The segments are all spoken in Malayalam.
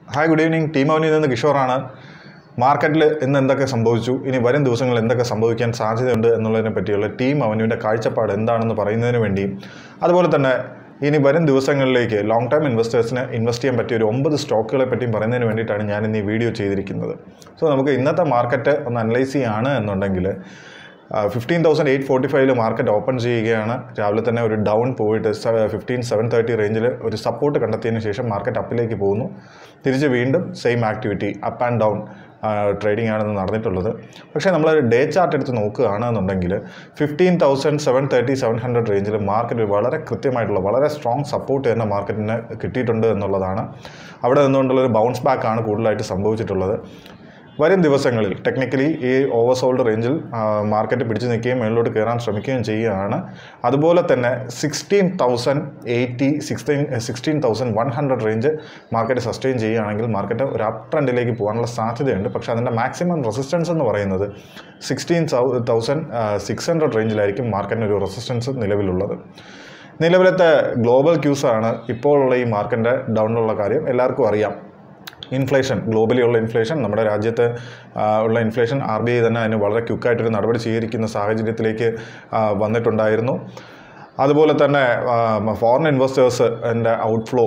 ഹായ് ഗുഡ് ഈവനിങ് ടീം അവനിൽ നിന്ന് കിഷോറാണ് മാർക്കറ്റിൽ ഇന്ന് എന്തൊക്കെ സംഭവിച്ചു ഇനി വരും ദിവസങ്ങളിൽ എന്തൊക്കെ സംഭവിക്കാൻ സാധ്യതയുണ്ട് എന്നുള്ളതിനെ പറ്റിയുള്ള ടീം അവനുവിൻ്റെ കാഴ്ചപ്പാട് എന്താണെന്ന് പറയുന്നതിന് വേണ്ടിയും അതുപോലെ തന്നെ ഇനി വരും ദിവസങ്ങളിലേക്ക് ലോങ് ടൈം ഇൻവെസ്റ്റേഴ്സിന് ഇൻവെസ്റ്റ് ചെയ്യാൻ പറ്റിയ ഒരു ഒമ്പത് സ്റ്റോക്കുകളെ പറ്റിയും പറയുന്നതിന് വേണ്ടിയിട്ടാണ് ഞാൻ ഇന്ന് ഈ വീഡിയോ ചെയ്തിരിക്കുന്നത് സോ നമുക്ക് ഇന്നത്തെ മാർക്കറ്റ് ഒന്ന് അനലൈസ് ചെയ്യുകയാണ് എന്നുണ്ടെങ്കിൽ ഫിഫ്റ്റീൻ തൗസൻഡ് എയ്റ്റ് ഫോർട്ടി ഫൈവില് മാർക്കറ്റ് ഓപ്പൺ ചെയ്യുകയാണ് രാവിലെ തന്നെ ഒരു ഡൗൺ പോയിട്ട് ഫിഫ്റ്റീൻ സെവൻ തേർട്ടി റേഞ്ചിൽ ഒരു സപ്പോർട്ട് കണ്ടെത്തിയതിന് ശേഷം മാർക്കറ്റ് അപ്പിലേക്ക് പോകുന്നു തിരിച്ച് വീണ്ടും same activity up and down trading ആണ് ഇന്ന് നടന്നിട്ടുള്ളത് പക്ഷേ നമ്മൾ ഡേ ചാർട്ട് എടുത്ത് നോക്കുകയാണെന്നുണ്ടെങ്കിൽ fifteen thousand seven thirty seven hundred റേഞ്ചിൽ മാർക്കറ്റ് വളരെ കൃത്യമായിട്ടുള്ള വളരെ സ്ട്രോങ് സപ്പോർട്ട് തന്നെ മാർക്കറ്റിന് കിട്ടിയിട്ടുണ്ട് എന്നുള്ളതാണ് അവിടെ നിന്നുകൊണ്ടുള്ള ഒരു ബൗൺസ് ബാക്ക് ആണ് കൂടുതലായിട്ട് സംഭവിച്ചിട്ടുള്ളത് വരും ദിവസങ്ങളിൽ ടെക്നിക്കലി ഈ ഓവർസോൾഡ് റേഞ്ചിൽ മാർക്കറ്റ് പിടിച്ചു നിൽക്കുകയും മുകളിലോട്ട് കയറാൻ ശ്രമിക്കുകയും ചെയ്യുകയാണ് അതുപോലെ തന്നെ sixteen thousand eighty sixteen sixteen thousand one hundred range market sustain ചെയ്യുകയാണെങ്കിൽ മാർക്കറ്റ് ഒരു അപ്പ് ട്രെൻഡിലേക്ക് പോകാനുള്ള സാധ്യതയുണ്ട് പക്ഷേ അതിൻ്റെ മാക്സിമം റെസിസ്റ്റൻസ് എന്ന് പറയുന്നത് സിക്സ്റ്റീൻ തൗസൻഡ് സിക്സ് ഹൺഡ്രഡ് റേഞ്ചിലായിരിക്കും മാർക്കറ്റിന് ഒരു റെസിസ്റ്റൻസ് നിലവിലുള്ളത് നിലവിലത്തെ ഗ്ലോബൽ ക്യൂസാണ് ഇപ്പോഴുള്ള ഈ മാർക്കറ്റിൻ്റെ ഡൗണിലുള്ള കാര്യം എല്ലാവർക്കും അറിയാം ഇൻഫ്ലേഷൻ ഗ്ലോബലി ഉള്ള ഇൻഫ്ലേഷൻ നമ്മുടെ രാജ്യത്ത് ആ, ഉള്ള ഇൻഫ്ലേഷൻ ആർ ബി ഐ തന്നെ അതിന് വളരെ ക്വിക്കായിട്ടൊരു നടപടി സ്വീകരിക്കുന്ന സാഹചര്യത്തിലേക്ക് ആ, വന്നിട്ടുണ്ടായിരുന്നു അതുപോലെ തന്നെ ഫോറിൻ ഇൻവെസ്റ്റേഴ്സ് എൻ്റെ ഔട്ട്ഫ്ലോ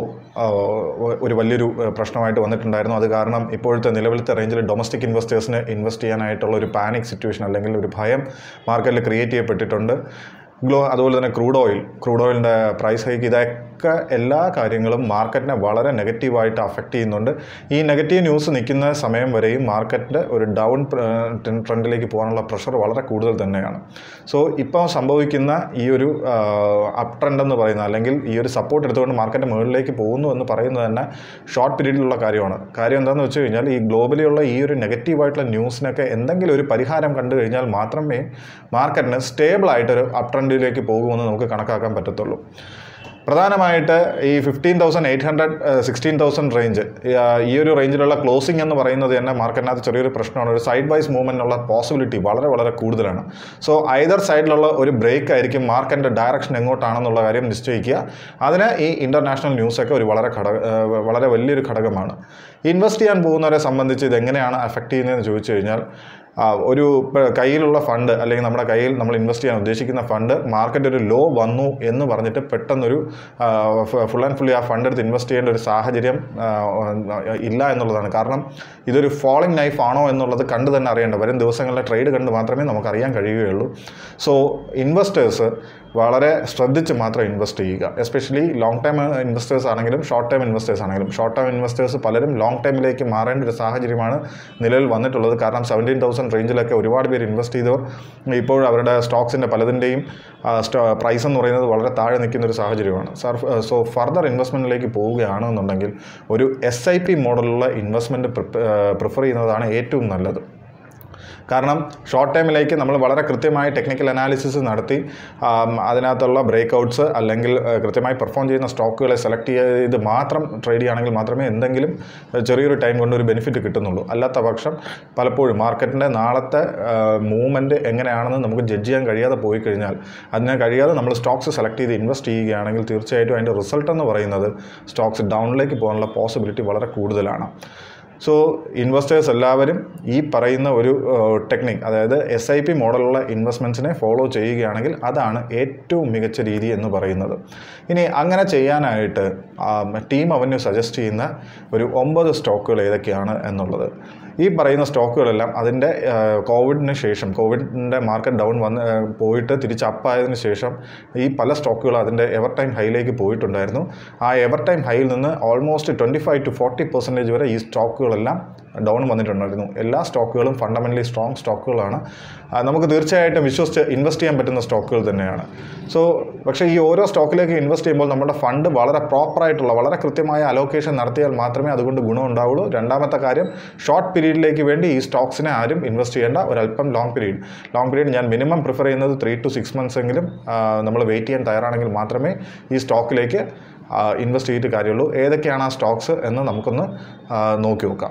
ഒരു വലിയൊരു ആ, പ്രശ്നമായിട്ട് വന്നിട്ടുണ്ടായിരുന്നു അത് കാരണം ഇപ്പോഴത്തെ നിലവിലത്തെ റേഞ്ചിൽ ഡൊമസ്റ്റിക് ഇൻവെസ്റ്റേഴ്സിന് ഇൻവെസ്റ്റ് ചെയ്യാനായിട്ടുള്ള ഒരു പാനിക് സിറ്റുവേഷൻ അല്ലെങ്കിൽ ഒരു ഭയം മാർക്കറ്റിൽ ക്രിയേറ്റ് ചെയ്യപ്പെട്ടിട്ടുണ്ട് ഗ്ലോ അതുപോലെ തന്നെ ക്രൂഡ് ഓയിൽ ക്രൂഡ് ഓയിലിൻ്റെ പ്രൈസ് ഹൈക്ക് ഇതൊക്കെ എല്ലാ കാര്യങ്ങളും മാർക്കറ്റിനെ വളരെ നെഗറ്റീവായിട്ട് അഫക്റ്റ് ചെയ്യുന്നുണ്ട് ഈ നെഗറ്റീവ് ന്യൂസ് നിൽക്കുന്ന സമയം വരെയും മാർക്കറ്റിൻ്റെ ഒരു ഡൗൺ ട്രെൻഡിലേക്ക് പോകാനുള്ള പ്രഷർ വളരെ കൂടുതൽ തന്നെയാണ് സോ ഇപ്പോൾ സംഭവിക്കുന്ന ഈ ഒരു അപ് ട്രെൻഡ് എന്ന് പറയുന്ന അല്ലെങ്കിൽ ഈ ഒരു സപ്പോർട്ട് എടുത്തുകൊണ്ട് മാർക്കറ്റ് മുകളിലേക്ക് പോകുന്നു എന്ന് പറയുന്നത് തന്നെ ഷോർട്ട് പീരീഡിലുള്ള കാര്യമാണ് കാര്യം എന്താണെന്ന് വെച്ച് കഴിഞ്ഞാൽ ഈ ഗ്ലോബലിയുള്ള ഈ ഒരു നെഗറ്റീവായിട്ടുള്ള ന്യൂസിനൊക്കെ എന്തെങ്കിലും ഒരു പരിഹാരം കണ്ടു കഴിഞ്ഞാൽ മാത്രമേ മാർക്കറ്റിന് സ്റ്റേബിളായിട്ടൊരു അപ് ട്രെൻഡിലേക്ക് പോകുമെന്ന് നമുക്ക് കണക്കാക്കാൻ പറ്റത്തുള്ളൂ പ്രധാനമായിട്ട് ഈ fifteen thousand eight hundred sixteen thousand range ഈ ഒരു റേഞ്ചിലുള്ള ക്ലോസിംഗ് എന്ന് പറയുന്നത് തന്നെ മാർക്കറ്റിനകത്ത് ചെറിയൊരു പ്രശ്നമാണ് ഒരു സൈഡ് വൈസ് മൂവ്മെൻറ്റിനുള്ള പോസിബിലിറ്റി വളരെ വളരെ കൂടുതലാണ് സോ ഐദർ സൈഡിലുള്ള ഒരു ബ്രേക്ക് ആയിരിക്കും മാർക്കറ്റിൻ്റെ ഡയറക്ഷൻ എങ്ങോട്ടാണെന്നുള്ള കാര്യം നിശ്ചയിക്കുക അതിന് ഈ ഇൻ്റർനാഷണൽ ന്യൂസൊക്കെ ഒരു വളരെ ഘടക ഏഹ് വളരെ വലിയൊരു ഘടകമാണ് ഇൻവെസ്റ്റ് ചെയ്യാൻ പോകുന്നവരെ സംബന്ധിച്ച് ഇത് എങ്ങനെയാണ് അഫക്റ്റ് ചെയ്യുന്നതെന്ന് ചോദിച്ചു കഴിഞ്ഞാൽ ആ, ഒരു ഇപ്പ കയ്യിലുള്ള ഫണ്ട് അല്ലെങ്കിൽ നമ്മുടെ കയ്യിൽ നമ്മൾ ഇൻവെസ്റ്റ് ചെയ്യാൻ ഉദ്ദേശിക്കുന്ന ഫണ്ട് മാർക്കറ്റ് ഒരു ലോ വന്നു എന്ന് പറഞ്ഞിട്ട് പെട്ടെന്നൊരു ഫുൾ ആൻഡ് ഫുള്ളി ആ ഫണ്ട് എടുത്ത് ഇൻവെസ്റ്റ് ചെയ്യേണ്ട ഒരു സാഹചര്യം ആ, ഇല്ല എന്നുള്ളതാണ് കാരണം ഇതൊരു ഫോളിംഗ് നൈഫ് ആണോ എന്നുള്ളത് കണ്ട് തന്നെ അറിയേണ്ട വരും ദിവസങ്ങളിലെ ട്രേഡ് കണ്ട് മാത്രമേ നമുക്ക് അറിയാൻ കഴിയുകയുള്ളൂ സോ ഇൻവെസ്റ്റേഴ്സ് വളരെ ശ്രദ്ധിച്ച് മാത്രം ഇൻവെസ്റ്റ് ചെയ്യുക എസ്പെഷ്യലി ലോങ് ടൈം ഇൻവെസ്റ്റേഴ്സ് ആണെങ്കിലും ഷോർട്ട് ടൈം ഇൻവെസ്റ്റേഴ്സ് ആണെങ്കിലും ഷോർട്ട് ടൈം ഇൻവെസ്റ്റേഴ്സ് പലരും ലോങ് ടൈമിലേക്ക് മാറേണ്ട ഒരു സാഹചര്യമാണ് നിലവിൽ വന്നിട്ടുള്ളത് കാരണം സെവൻറ്റീൻ തൗസൻഡ് റേഞ്ചിലൊക്കെ ഒരുപാട് പേര് ഇൻവെസ്റ്റ് ചെയ്തവർ ഇപ്പോൾ അവരുടെ സ്റ്റോക്സിൻ്റെ പലതിൻ്റെയും പ്രൈസ് എന്ന് പറയുന്നത് വളരെ താഴെ നിൽക്കുന്ന ഒരു സാഹചര്യമാണ് സാർ സോ ഫർദർ ഇൻവെസ്റ്റ്മെൻറ്റിലേക്ക് പോവുകയാണെന്നുണ്ടെങ്കിൽ ഒരു എസ് ഐ പി മോഡലുള്ള ഇൻവെസ്റ്റ്മെൻറ്റ് പ്രിഫർ ചെയ്യുന്നതാണ് ഏറ്റവും നല്ലത് കാരണം ഷോർട്ട് ടൈമിലേക്ക് നമ്മൾ വളരെ കൃത്യമായി ടെക്നിക്കൽ അനാലിസിസ് നടത്തി ആം, അതിനകത്തുള്ള ബ്രേക്ക് ഔട്ട്സ് അല്ലെങ്കിൽ ആ, കൃത്യമായി പെർഫോം ചെയ്യുന്ന സ്റ്റോക്കുകളെ സെലക്ട് ചെയ്ത് മാത്രം ട്രേഡ് ചെയ്യുകയാണെങ്കിൽ മാത്രമേ എന്തെങ്കിലും ആ, ചെറിയൊരു ടൈം കൊണ്ട് ഒരു ബെനിഫിറ്റ് കിട്ടുന്നുള്ളൂ അല്ലാത്ത പക്ഷം പലപ്പോഴും മാർക്കറ്റിൻ്റെ നാളത്തെ മൂവ്മെൻറ്റ് എങ്ങനെയാണെന്ന് നമുക്ക് ജഡ്ജ് ചെയ്യാൻ കഴിയാതെ പോയി കഴിഞ്ഞാൽ അതിനെ കഴിയാതെ നമ്മൾ സ്റ്റോക്സ് സെലക്ട് ചെയ്ത് ഇൻവെസ്റ്റ് ചെയ്യുകയാണെങ്കിൽ തീർച്ചയായിട്ടും അതിൻ്റെ റിസൾട്ട് എന്ന് പറയുന്നത് സ്റ്റോക്സ് ഡൗണിലേക്ക് പോകാനുള്ള പോസിബിലിറ്റി വളരെ കൂടുതലാണ് സോ ഇൻവെസ്റ്റേഴ്സ് എല്ലാവരും ഈ പറയുന്ന ഒരു ടെക്നിക് അതായത് എസ് ഐ പി മോഡലുള്ള ഇൻവെസ്റ്റ്മെൻറ്റ്സിനെ ഫോളോ ചെയ്യുകയാണെങ്കിൽ അതാണ് ഏറ്റവും മികച്ച രീതി എന്ന് പറയുന്നത് ഇനി അങ്ങനെ ചെയ്യാനായിട്ട് ടീം അവന്യൂ സജസ്റ്റ് ചെയ്യുന്ന ഒരു ഒമ്പത് സ്റ്റോക്കുകൾ ഏതൊക്കെയാണ് എന്നുള്ളത് ഈ പറയുന്ന സ്റ്റോക്കുകളെല്ലാം അതിൻ്റെ കോവിഡിന് ശേഷം കോവിഡിൻ്റെ മാർക്കറ്റ് ഡൗൺ വന്ന് ആ, പോയിട്ട് തിരിച്ച് അപ്പായതിനു ശേഷം ഈ പല സ്റ്റോക്കുകളും അതിൻ്റെ എവർ ടൈം ഹൈയിലേക്ക് പോയിട്ടുണ്ടായിരുന്നു ആ എവർ ടൈം ഹൈയിൽ നിന്ന് almost twenty five to forty percentage വരെ ഈ സ്റ്റോക്കുകളെല്ലാം ഡൗൺ വന്നിട്ടുണ്ടായിരുന്നു എല്ലാ സ്റ്റോക്കുകളും ഫണ്ടമെൻ്റലി സ്ട്രോങ് സ്റ്റോക്കുകളാണ് ആ, നമുക്ക് തീർച്ചയായിട്ടും വിശ്വസിച്ച് ഇൻവെസ്റ്റ് ചെയ്യാൻ പറ്റുന്ന സ്റ്റോക്കുകൾ തന്നെയാണ് സോ പക്ഷേ ഈ ഓരോ സ്റ്റോക്കിലേക്ക് ഇൻവെസ്റ്റ് ചെയ്യുമ്പോൾ നമ്മുടെ ഫണ്ട് വളരെ പ്രോപ്പറായിട്ടുള്ള വളരെ കൃത്യമായ അലോക്കേഷൻ നടത്തിയാൽ മാത്രമേ അതുകൊണ്ട് ഗുണം ഉണ്ടാവുള്ളൂ രണ്ടാമത്തെ കാര്യം ഷോർട്ട് പീരീഡിലേക്ക് വേണ്ടി ഈ സ്റ്റോക്സിനെ ആരും ഇൻവെസ്റ്റ് ചെയ്യേണ്ട ഒരല്പം ലോങ് പീരീഡ് ലോങ് പീരീഡ് ഞാൻ മിനിമം പ്രിഫർ ചെയ്യുന്നത് ത്രീ ടു സിക്സ് മന്ത്സ് എങ്കിലും നമ്മൾ വെയിറ്റ് ചെയ്യാൻ തയ്യാറാണെങ്കിൽ മാത്രമേ ഈ സ്റ്റോക്കിലേക്ക് ഇൻവെസ്റ്റ് ചെയ്തിട്ട് കാര്യമുള്ളൂ ഏതൊക്കെയാണ് ആ സ്റ്റോക്സ് എന്ന് നമുക്കൊന്ന് ആ, നോക്കി നോക്കാം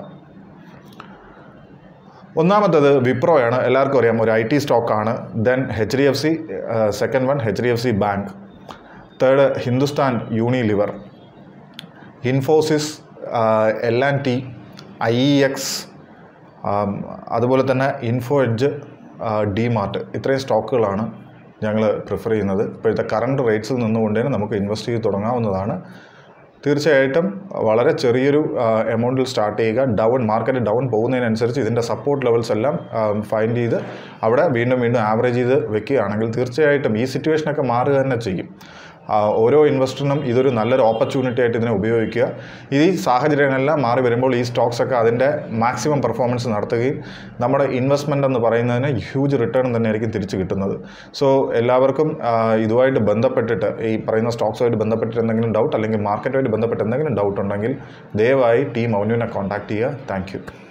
ഒന്നാമത്തത് വിപ്രോയാണ് എല്ലാവർക്കും അറിയാം ഒരു ഐ ടി സ്റ്റോക്കാണ് then H D F C second one H D F C bank third Hindustan Unilever Infosys L and T I E X അതുപോലെ തന്നെ ഇൻഫോ എഡ്ജ് ഡി മാർട്ട് ഇത്രയും സ്റ്റോക്കുകളാണ് ഞങ്ങൾ പ്രിഫർ ചെയ്യുന്നത് ഇപ്പോഴത്തെ കറണ്ട് റേറ്റ്സിൽ നിന്നുകൊണ്ട് തന്നെ നമുക്ക് ഇൻവെസ്റ്റ് ചെയ്ത് തുടങ്ങാവുന്നതാണ് തീർച്ചയായിട്ടും വളരെ ചെറിയൊരു എമൗണ്ടിൽ സ്റ്റാർട്ട് ചെയ്യുക ഡൗൺ മാർക്കറ്റ് ഡൗൺ പോകുന്നതിനനുസരിച്ച് ഇതിൻ്റെ സപ്പോർട്ട് ലെവൽസ് എല്ലാം ഫൈൻഡ് ചെയ്ത് അവിടെ വീണ്ടും വീണ്ടും ആവറേജ് ചെയ്ത് വെക്കുകയാണെങ്കിൽ തീർച്ചയായിട്ടും ഈ സിറ്റുവേഷനൊക്കെ മാറുക തന്നെ ചെയ്യും ആ, ഓരോ ഇൻവെസ്റ്ററിനും ഇതൊരു നല്ലൊരു ഓപ്പർച്യൂണിറ്റി ആയിട്ട് ഇതിനെ ഉപയോഗിക്കുക ഈ സാഹചര്യങ്ങളെല്ലാം മാറി വരുമ്പോൾ ഈ സ്റ്റോക്സ് ഒക്കെ അതിൻ്റെ മാക്സിമം പെർഫോമൻസ് നടത്തുകയും നമ്മുടെ ഇൻവെസ്റ്റ്മെൻ്റ് എന്ന് പറയുന്നതിന് ഹ്യൂജ് റിട്ടേൺ തന്നെയായിരിക്കും തിരിച്ചു കിട്ടുന്നത് സോ എല്ലാവർക്കും ആ, ഇതുമായിട്ട് ബന്ധപ്പെട്ടിട്ട് ഈ പറയുന്ന സ്റ്റോക്സുമായിട്ട് ബന്ധപ്പെട്ടിട്ട് എന്തെങ്കിലും ഡൗട്ട് അല്ലെങ്കിൽ മാർക്കറ്റുമായിട്ട് ബന്ധപ്പെട്ട് എന്തെങ്കിലും ഡൗട്ട് ഉണ്ടെങ്കിൽ ദയവായി ടീം അവനുവിനെ കോൺടാക്ട് ചെയ്യുക താങ്ക് യു